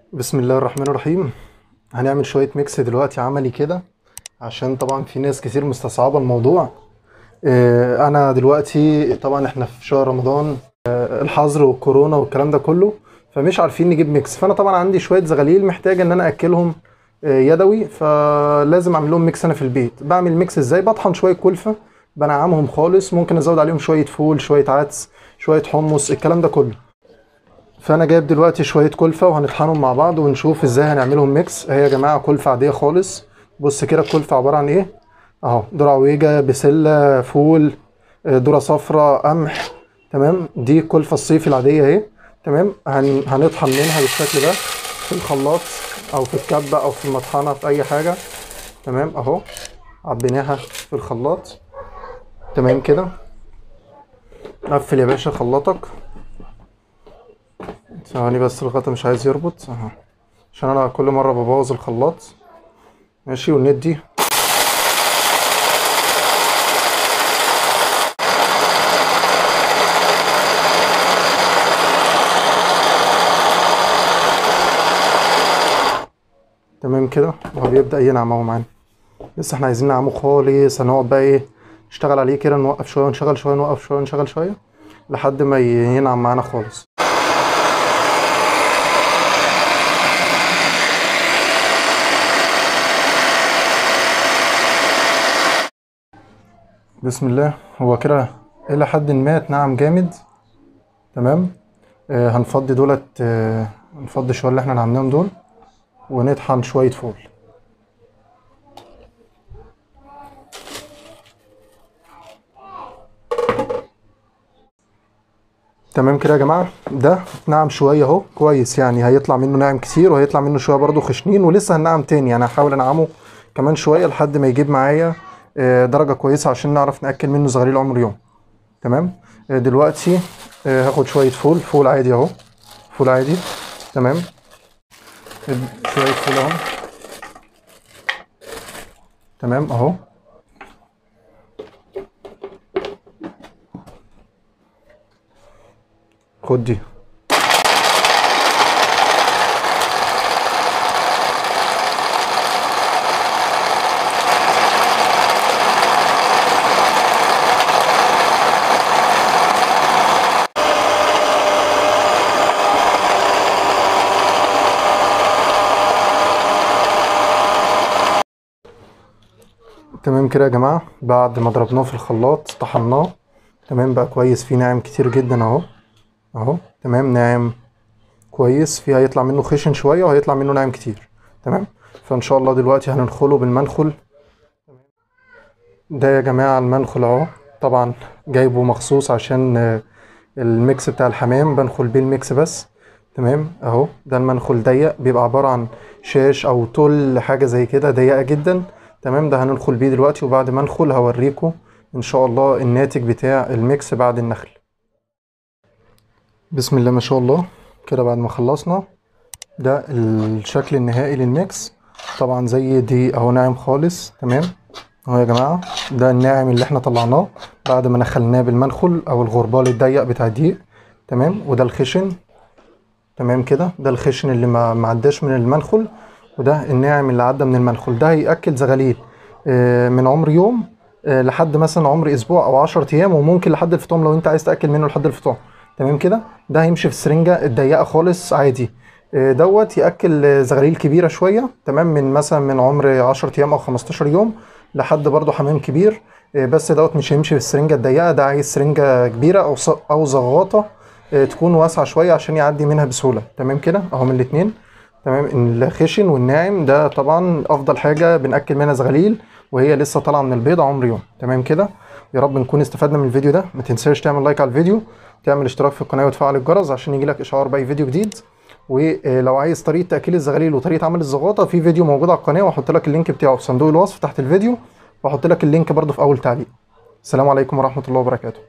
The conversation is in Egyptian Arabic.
بسم الله الرحمن الرحيم هنعمل شوية ميكس دلوقتي عملي كده عشان طبعا في ناس كتير مستصعبة الموضوع آه، انا دلوقتي طبعا احنا في شهر رمضان آه، الحظر والكورونا والكلام ده كله فمش عارفين نجيب ميكس فانا طبعا عندي شوية زغاليل محتاج ان انا اكلهم آه، يدوي فلازم اعمل لهم ميكس انا في البيت بعمل ميكس ازاي بطحن شوية كلفة بنعمهم خالص ممكن ازود عليهم شوية فول شوية عدس شوية حمص الكلام ده كله فانا جايب دلوقتي شويه كلفه وهنطحنهم مع بعض ونشوف ازاي هنعملهم ميكس هي يا جماعه كلفه عاديه خالص بص كده الكلفه عباره عن ايه اهو ذره عويجه بسله فول آه، ذره صفراء قمح تمام دي الكلفه الصيفي العاديه اهي تمام هن... هنطحن منها بالشكل ده في الخلاط او في الكبه او في المطحنه في اي حاجه تمام اهو عبيناها في الخلاط تمام كده قفل يا باشا خلاطك ثواني بس الغطا مش عايز يربط اهو عشان انا كل مره ببوظ الخلاط ماشي وندي تمام كده وهو بيبدأ ينعم اهو معانا لسه احنا عايزين نعمه خالص هنقعد بقى ايه نشتغل عليه كده نوقف شويه ونشغل شويه نوقف شويه ونشغل شويه لحد ما ينعم معانا خالص بسم الله هو كده الى حد ما اتنعم جامد تمام آه هنفضي دولت آه هنفضي شويه اللي احنا نعملناهم دول ونطحن شويه فول تمام كده يا جماعه ده نعم شويه اهو كويس يعني هيطلع منه ناعم كتير وهيطلع منه شويه برضو خشنين ولسه هننعم تاني يعني هحاول انعمه كمان شويه لحد ما يجيب معايا آه، درجه كويسه عشان نعرف ناكل منه زغاليل عمر يوم تمام آه، دلوقتي آه، هاخد شويه فول فول عادي اهو فول عادي تمام شويه فول اهو تمام اهو خد دي تمام كده يا جماعة بعد ما ضربناه في الخلاط طحناه تمام بقى كويس فيه ناعم كتير جدا اهو اهو تمام ناعم كويس فيه هيطلع منه خشن شوية وهيطلع منه ناعم كتير تمام فان شاء الله دلوقتي هننخله بالمنخل ده يا جماعة المنخل اهو طبعا جايبه مخصوص عشان آه، الميكس بتاع الحمام بنخل بيه الميكس بس تمام اهو ده المنخل ضيق بيبقى عبارة عن شاش او تل حاجة زي كده ضيقة جدا تمام ده هندخل بيه دلوقتي وبعد ما ندخل هوريكم ان شاء الله الناتج بتاع الميكس بعد النخل بسم الله ما شاء الله كده بعد ما خلصنا ده الشكل النهائي للميكس طبعا زي دي اهو ناعم خالص تمام اهو يا جماعه ده الناعم اللي احنا طلعناه بعد ما نخلناه بالمنخل او الغربال الضيق بتاع الدقيق تمام وده الخشن تمام كده ده الخشن اللي ما ما عداش من المنخل وده الناعم اللي عدى من المنخل ده هياكل زغاليل آه، من عمر يوم آه، لحد مثلا عمر اسبوع او 10 ايام وممكن لحد الفطام لو انت عايز تاكل منه لحد الفطام تمام كده ده هيمشي في السرنجه الضيقه خالص عادي آه، دوت ياكل آه، زغاليل كبيره شويه تمام من مثلا من عمر 10 ايام او 15 يوم لحد برضه حمام كبير آه، بس دوت مش هيمشي في السرنجه الضيقه ده عايز سرنجه كبيره او ص- او زغاطه آه، تكون واسعه شويه عشان يعدي منها بسهوله تمام كده اهو من الاثنين تمام الخشن والناعم ده طبعا افضل حاجه بناكل منها زغاليل وهي لسه طالعه من البيضه عمر يوم تمام كده يا رب نكون استفدنا من الفيديو ده ما تنساش تعمل لايك على الفيديو تعمل اشتراك في القناه وتفعل الجرس عشان يجيلك اشعار باي فيديو جديد ولو عايز طريقه تاكيل الزغاليل وطريقه عمل الزغاطه في فيديو موجود على القناه واحط لك اللينك بتاعه في صندوق الوصف تحت الفيديو واحط لك اللينك برده في اول تعليق السلام عليكم ورحمه الله وبركاته